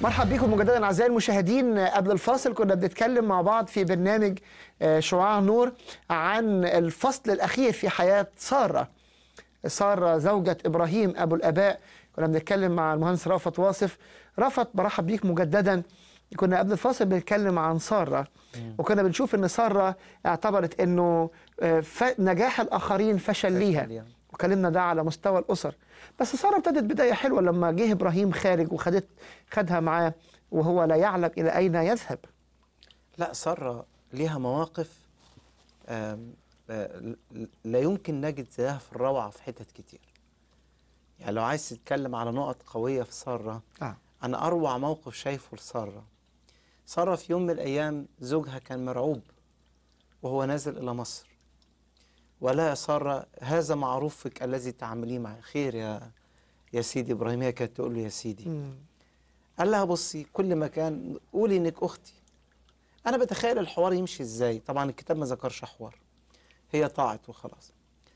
مرحب بكم مجددا اعزائي المشاهدين قبل الفاصل كنا بنتكلم مع بعض في برنامج آه، شعاع نور عن الفصل الاخير في حياه ساره ساره زوجة ابراهيم ابو الاباء كنا بنتكلم مع المهندس رافت واصف رافت برحب بيك مجددا كنا قبل الفاصل بنتكلم عن ساره وكنا بنشوف ان ساره اعتبرت انه آه، ف- نجاح الاخرين فشل ليها ليها. وكلمنا ده على مستوى الاسر بس ساره ابتدت بدايه حلوه لما جه ابراهيم خارج وخدت خدها معاه وهو لا يعلم الى اين يذهب لا سارة ليها مواقف آم، آه، ل- لا يمكن نجد زيها في الروعة في حتت كتير يعني لو عايز تتكلم على نقط قوية في سارة آه. أنا أروع موقف شايفه لسارة سارة في يوم من الأيام زوجها كان مرعوب وهو نازل إلى مصر ولا يا سارة هذا معروفك الذي تعمليه معي خير يا يا سيدي إبراهيم هي كانت تقول له يا سيدي قال لها بصي كل مكان قولي انك اختي انا بتخيل الحوار يمشي ازاي طبعا الكتاب ما ذكرش حوار هي طاعت وخلاص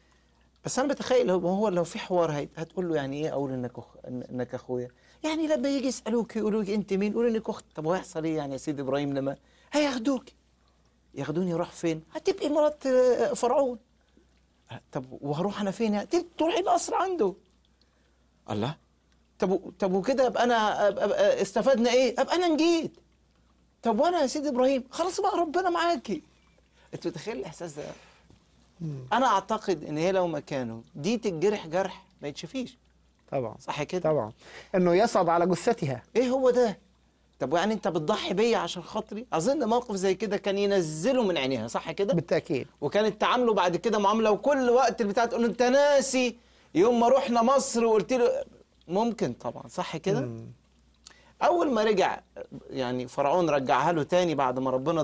بس انا بتخيل هو هو لو في حوار هي- هتقول له يعني ايه اقول انك أخ... إن- انك اخويا يعني لما يجي يسالوك يقولوا لك انت مين قولي انك اخت طب وهيحصل ايه يعني يا سيدي ابراهيم لما هياخدوك ياخدوني اروح فين هتبقي مرات آه، فرعون آه، طب وهروح انا فين يعني تب- تروحي القصر عنده الله طب طب وكده ابقى انا أبقى أبقى استفدنا ايه؟ ابقى انا نجيت. طب وانا يا سيدي ابراهيم خلاص بقى ربنا معاكي. انت متخيل الاحساس ده؟ انا اعتقد ان هي لو مكانه دي تتجرح جرح ما يتشفيش طبعا صح كده؟ طبعا انه يصعد على جثتها ايه هو ده؟ طب يعني انت بتضحي بيا عشان خاطري؟ اظن موقف زي كده كان ينزله من عينيها صح كده؟ بالتاكيد وكانت تعامله بعد كده معامله وكل وقت البتاع تقول له انت ناسي يوم ما رحنا مصر وقلت له ممكن طبعا صح كده؟ اول ما رجع يعني فرعون رجعها له تاني بعد ما ربنا